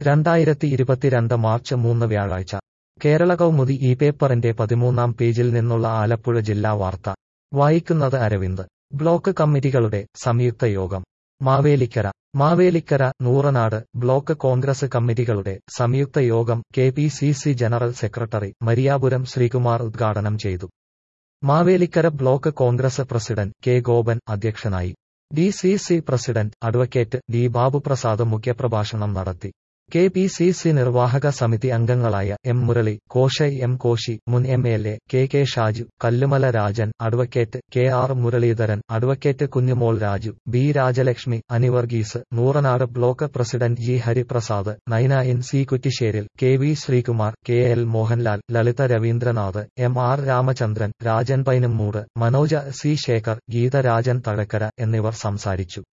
രണ്ടായിരത്തി ഇരുപത്തിരണ്ട് മാർച്ച് മൂന്ന് വ്യാഴാഴ്ച കേരള കൗമുദി ഈ പേപ്പറിന്റെ പതിമൂന്നാം പേജിൽ നിന്നുള്ള ആലപ്പുഴ ജില്ലാ വാർത്ത വായിക്കുന്നത് അരവിന്ദ് ബ്ലോക്ക് കമ്മിറ്റികളുടെ സംയുക്ത യോഗം മാവേലിക്കര മാവേലിക്കര നൂറനാട് ബ്ലോക്ക് കോൺഗ്രസ് കമ്മിറ്റികളുടെ സംയുക്ത യോഗം K P C C general secretary Mariyapuram Sreekumar ഉദ്ഘാടനം ചെയ്തു Mavelikkara block Congress president K Gopan അധ്യക്ഷനായി D C C president advocate D Babuprasad മുഖ്യപ്രഭാഷണം നടത്തി കെ പി സി സി നിർവാഹക സമിതി അംഗങ്ങളായ എം മുരളി കോശൈ എം കോശി മുൻ M L A K K Shaju Kallumala Rajan advocate K R Muraleedharan advocate Kunjumol Raju B Rajalakshmi Anivarghese Nooranad block president G Hariprasad Naina N C Kuttisseril K V Sreekumar K L Mohanlal Lalitha Raveendranath M R Ramachandran Rajan Painummoodu Manoja C Sekhar Geetharajan Thazhakkara എന്നിവർ സംസാരിച്ചു